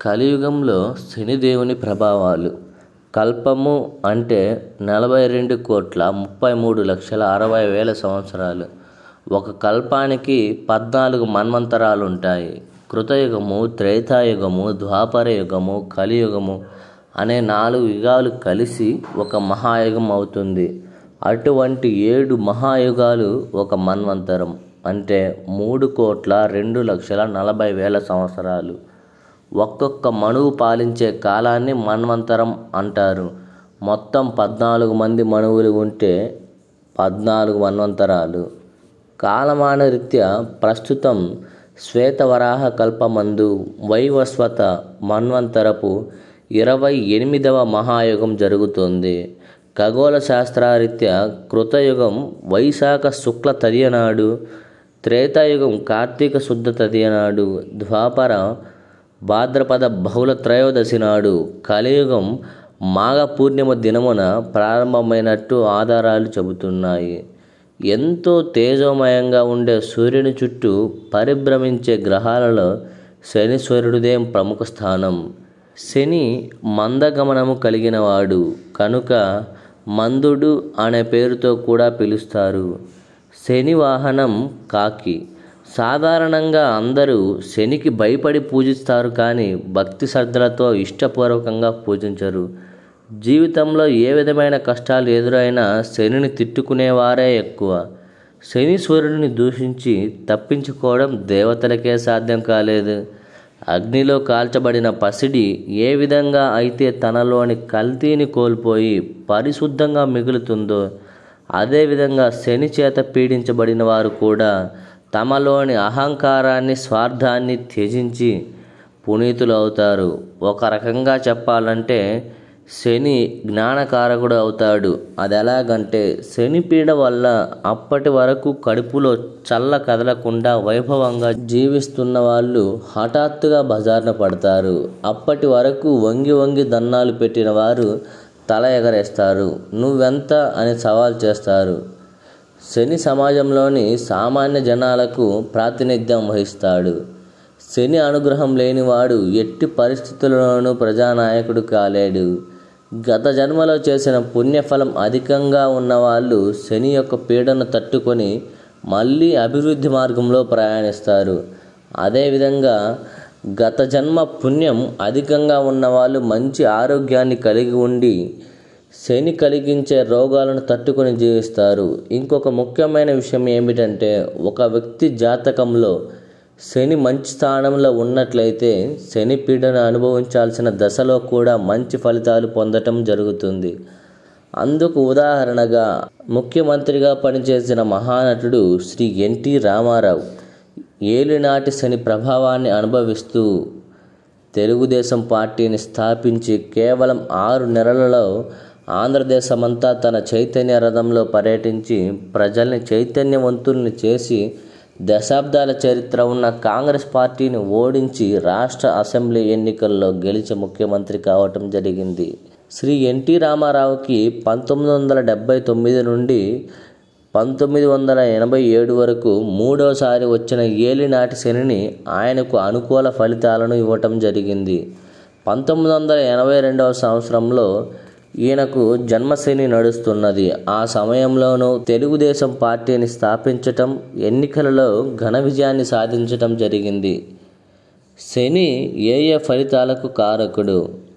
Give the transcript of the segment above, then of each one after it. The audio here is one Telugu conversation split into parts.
కలియుగంలో శనిదేవుని ప్రభావాలు కల్పము అంటే నలభై రెండు కోట్ల ముప్పై మూడు లక్షల అరవై వేల సంవత్సరాలు ఒక కల్పానికి పద్నాలుగు మన్వంతరాలు ఉంటాయి కృతయుగము త్రేతాయుగము ద్వాపర యుగము కలియుగము అనే నాలుగు యుగాలు కలిసి ఒక మహాయుగం అవుతుంది అటువంటి ఏడు మహాయుగాలు ఒక మన్వంతరం అంటే మూడు కోట్ల రెండు లక్షల నలభై వేల సంవత్సరాలు ఒక్కొక్క మనువు పాలించే కాలాన్ని మన్వంతరం అంటారు మొత్తం పద్నాలుగు మంది మనువులు ఉంటే పద్నాలుగు మన్వంతరాలు కాలమాన రీత్యా ప్రస్తుతం శ్వేతవరాహ కల్పమందు వైవస్వత మన్వంతరపు ఇరవై ఎనిమిదవ మహాయుగం జరుగుతోంది ఖగోళ శాస్త్రరీత్యా కృతయుగం వైశాఖ శుక్ల తదియనాడు త్రేతాయుగం కార్తీక శుద్ధ తదియనాడు ద్వాపర భాద్రపద బహుళ త్రయోదశి నాడు కలియుగం మాఘ పూర్ణిమ దినమున ప్రారంభమైనట్టు ఆధారాలు చెబుతున్నాయి ఎంతో తేజోమయంగా ఉండే సూర్యుని చుట్టూ పరిభ్రమించే గ్రహాలలో శనీశ్వరుడిదే ప్రముఖ స్థానం శని మందగమనము కలిగినవాడు కనుక మందుడు అనే పేరుతో కూడా పిలుస్తారు శని వాహనం కాకి సాధారణంగా అందరూ శనికి భయపడి పూజిస్తారు కానీ భక్తి శ్రద్ధలతో ఇష్టపూర్వకంగా పూజించరు జీవితంలో ఏ విధమైన కష్టాలు ఎదురైనా శనిని తిట్టుకునేవారే ఎక్కువ శనీశ్వరుడిని దూషించి తప్పించుకోవడం దేవతలకే సాధ్యం కాలేదు అగ్నిలో కాల్చబడిన పసిడి ఏ విధంగా అయితే తనలోని కల్తీని కోల్పోయి పరిశుద్ధంగా మిగులుతుందో అదేవిధంగా శని చేత పీడించబడిన వారు కూడా తమలోని అహంకారాన్ని స్వార్థాన్ని త్యజించి పునీతులు అవుతారు ఒక రకంగా చెప్పాలంటే శని జ్ఞానకారకుడు అవుతాడు అది ఎలాగంటే శని పీడ వల్ల అప్పటి వరకు కడుపులో చల్ల కదలకుండా వైభవంగా జీవిస్తున్న వాళ్ళు హఠాత్తుగా బజార్న పడతారు అప్పటి వరకు వంగి వంగి దన్నాలు పెట్టిన వారు తల ఎగరేస్తారు నువ్వెంత అని సవాల్ చేస్తారు శని సమాజంలోని సామాన్య జనాలకు ప్రాతినిధ్యం వహిస్తాడు శని అనుగ్రహం లేనివాడు ఎట్టి పరిస్థితుల్లోనూ ప్రజానాయకుడు కాలేడు గత జన్మలో చేసిన పుణ్యఫలం అధికంగా ఉన్నవాళ్ళు శని యొక్క పీడను తట్టుకొని మళ్ళీ అభివృద్ధి మార్గంలో ప్రయాణిస్తారు అదేవిధంగా గత జన్మ పుణ్యం అధికంగా ఉన్నవాళ్ళు మంచి ఆరోగ్యాన్ని కలిగి ఉండి శని కలిగించే రోగాలను తట్టుకొని జీవిస్తారు ఇంకొక ముఖ్యమైన విషయం ఏమిటంటే ఒక వ్యక్తి జాతకంలో శని మంచి స్థానంలో ఉన్నట్లయితే శని పీడను అనుభవించాల్సిన దశలో కూడా మంచి ఫలితాలు పొందటం జరుగుతుంది అందుకు ఉదాహరణగా ముఖ్యమంత్రిగా పనిచేసిన మహానటుడు శ్రీ ఎన్టీ రామారావు ఏలినాటి శని ప్రభావాన్ని అనుభవిస్తూ తెలుగుదేశం పార్టీని స్థాపించి కేవలం ఆరు నెలలలో ఆంధ్రదేశమంతా తన చైతన్య రథంలో పర్యటించి ప్రజల్ని చైతన్యవంతుల్ని చేసి దశాబ్దాల చరిత్ర ఉన్న కాంగ్రెస్ పార్టీని ఓడించి రాష్ట్ర అసెంబ్లీ ఎన్నికల్లో గెలిచి ముఖ్యమంత్రి కావటం జరిగింది శ్రీ ఎన్టీ రామారావుకి పంతొమ్మిది వందల డెబ్బై తొమ్మిది నుండి పంతొమ్మిది వందల ఎనభై ఏడు వరకు మూడోసారి వచ్చిన ఏలినాటి శనిని ఆయనకు అనుకూల ఫలితాలను ఇవ్వటం జరిగింది పంతొమ్మిది వందల ఎనభై రెండవ సంవత్సరంలో ఈయనకు జన్మశని నడుస్తున్నది ఆ సమయంలోనూ తెలుగుదేశం పార్టీని స్థాపించటం ఎన్నికలలో ఘన విజయాన్ని సాధించటం జరిగింది శని ఏ ఏ ఫలితాలకు కారకుడు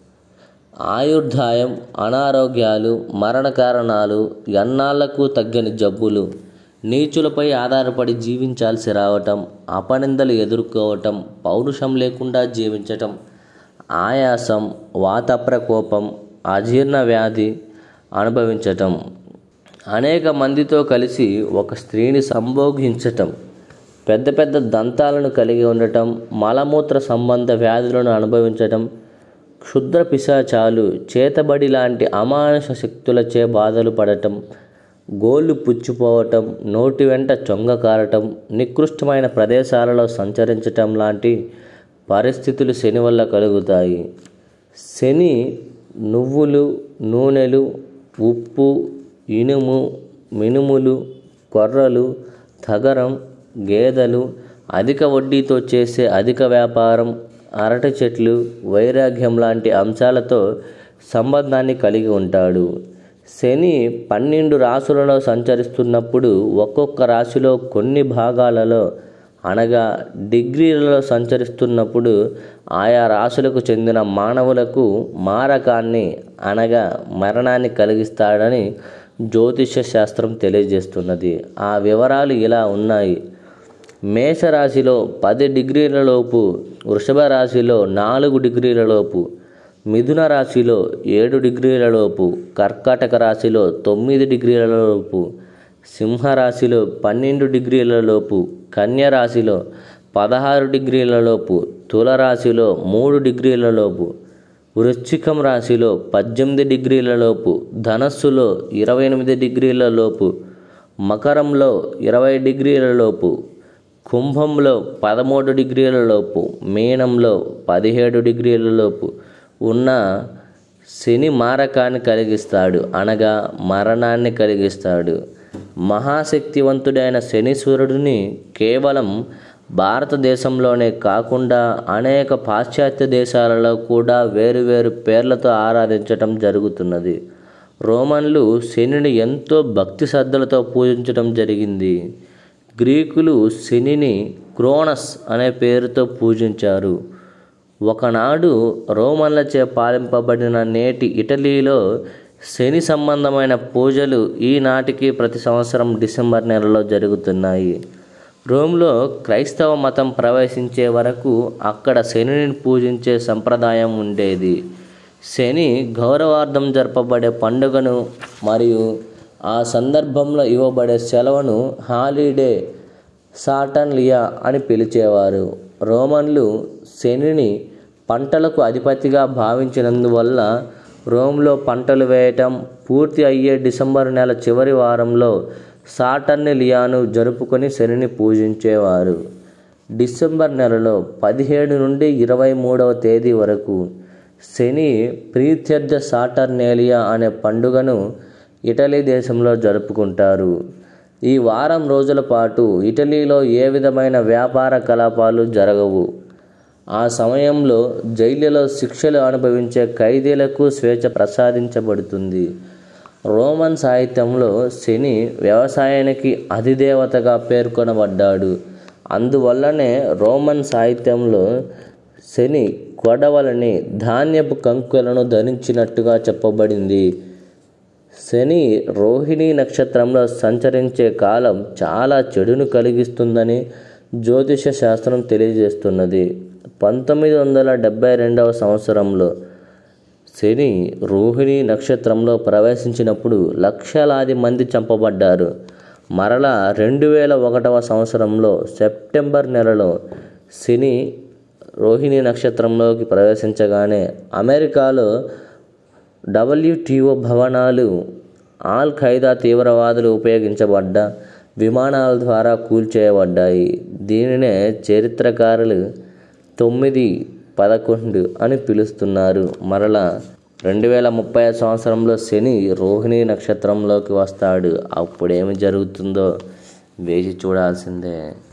ఆయుర్దాయం అనారోగ్యాలు మరణ కారణాలు ఎన్నాళ్లకు తగ్గని జబ్బులు నీచులపై ఆధారపడి జీవించాల్సి రావటం అపనిందలు ఎదుర్కోవటం పౌరుషం లేకుండా జీవించటం ఆయాసం వాత ప్రకోపం అజీర్ణ వ్యాధి అనుభవించటం అనేక మందితో కలిసి ఒక స్త్రీని సంభోగించటం పెద్ద పెద్ద దంతాలను కలిగి ఉండటం మలమూత్ర సంబంధ వ్యాధులను అనుభవించటం క్షుద్ర పిశాచాలు చేతబడి లాంటి అమానుష శక్తులచే బాధలు పడటం గోళ్ళు పుచ్చిపోవటం నోటి వెంట చొంగ కారటం నికృష్టమైన ప్రదేశాలలో సంచరించటం లాంటి పరిస్థితులు శని వల్ల కలుగుతాయి శని నువ్వులు నూనెలు ఉప్పు ఇనుము మినుములు కొర్రలు తగరం గేదెలు అధిక వడ్డీతో చేసే అధిక వ్యాపారం అరటి చెట్లు వైరాగ్యం లాంటి అంశాలతో సంబంధాన్ని కలిగి ఉంటాడు శని పన్నెండు రాశులలో సంచరిస్తున్నప్పుడు ఒక్కొక్క రాశిలో కొన్ని భాగాలలో అనగా డిగ్రీలలో సంచరిస్తున్నప్పుడు ఆయా రాశులకు చెందిన మానవులకు మారకాన్ని అనగా మరణాన్ని కలిగిస్తాడని జ్యోతిష శాస్త్రం తెలియజేస్తున్నది ఆ వివరాలు ఇలా ఉన్నాయి మేషరాశిలో పది డిగ్రీలలోపు వృషభ రాశిలో నాలుగు డిగ్రీలలోపు మిథున రాశిలో ఏడు డిగ్రీలలోపు కర్కాటక రాశిలో తొమ్మిది డిగ్రీలలోపు సింహరాశిలో పన్నెండు డిగ్రీలలోపు కన్య రాశిలో పదహారు డిగ్రీలలోపు తులరాశిలో మూడు డిగ్రీలలోపు వృశ్చికం రాశిలో పద్దెనిమిది డిగ్రీలలోపు ధనస్సులో ఇరవై ఎనిమిది డిగ్రీలలోపు మకరంలో ఇరవై డిగ్రీలలోపు కుంభంలో పదమూడు డిగ్రీలలోపు మీనంలో పదిహేడు డిగ్రీలలోపు ఉన్న శని మారకాన్ని కలిగిస్తాడు అనగా మరణాన్ని కలిగిస్తాడు మహాశక్తివంతుడైన శనీశ్వరుడిని కేవలం భారతదేశంలోనే కాకుండా అనేక పాశ్చాత్య దేశాలలో కూడా వేరువేరు పేర్లతో ఆరాధించటం జరుగుతున్నది రోమన్లు శనిని ఎంతో భక్తి శ్రద్ధలతో పూజించడం జరిగింది గ్రీకులు శనిని క్రోనస్ అనే పేరుతో పూజించారు ఒకనాడు రోమన్లచే పాలింపబడిన నేటి ఇటలీలో శని సంబంధమైన పూజలు ఈనాటికి ప్రతి సంవత్సరం డిసెంబర్ నెలలో జరుగుతున్నాయి రోమ్లో క్రైస్తవ మతం ప్రవేశించే వరకు అక్కడ శనిని పూజించే సంప్రదాయం ఉండేది శని గౌరవార్థం జరపబడే పండుగను మరియు ఆ సందర్భంలో ఇవ్వబడే సెలవును హాలిడే సాటన్లియా అని పిలిచేవారు రోమన్లు శనిని పంటలకు అధిపతిగా భావించినందువల్ల రోమ్లో పంటలు వేయటం పూర్తి అయ్యే డిసెంబర్ నెల చివరి వారంలో సాటర్నిలియాను జరుపుకొని శనిని పూజించేవారు డిసెంబర్ నెలలో పదిహేడు నుండి ఇరవై మూడవ తేదీ వరకు శని ప్రీత్యర్థ సాటర్నేలియా అనే పండుగను ఇటలీ దేశంలో జరుపుకుంటారు ఈ వారం రోజుల పాటు ఇటలీలో ఏ విధమైన వ్యాపార కలాపాలు జరగవు ఆ సమయంలో జైలులో శిక్షలు అనుభవించే ఖైదీలకు స్వేచ్ఛ ప్రసాదించబడుతుంది రోమన్ సాహిత్యంలో శని వ్యవసాయానికి అధిదేవతగా పేర్కొనబడ్డాడు అందువల్లనే రోమన్ సాహిత్యంలో శని కొడవలని ధాన్యపు కంకులను ధరించినట్టుగా చెప్పబడింది శని రోహిణి నక్షత్రంలో సంచరించే కాలం చాలా చెడును కలిగిస్తుందని జ్యోతిష శాస్త్రం తెలియజేస్తున్నది పంతొమ్మిది వందల డెబ్భై రెండవ సంవత్సరంలో శని రోహిణి నక్షత్రంలో ప్రవేశించినప్పుడు లక్షలాది మంది చంపబడ్డారు మరలా రెండు వేల ఒకటవ సంవత్సరంలో సెప్టెంబర్ నెలలో శని రోహిణి నక్షత్రంలోకి ప్రవేశించగానే అమెరికాలో డబ్ల్యూటీఓ భవనాలు ఆల్ ఖైదా తీవ్రవాదులు ఉపయోగించబడ్డ విమానాల ద్వారా కూల్చేయబడ్డాయి దీనినే చరిత్రకారులు తొమ్మిది పదకొండు అని పిలుస్తున్నారు మరలా రెండు వేల ముప్పై సంవత్సరంలో శని రోహిణి నక్షత్రంలోకి వస్తాడు అప్పుడేమి జరుగుతుందో వేచి చూడాల్సిందే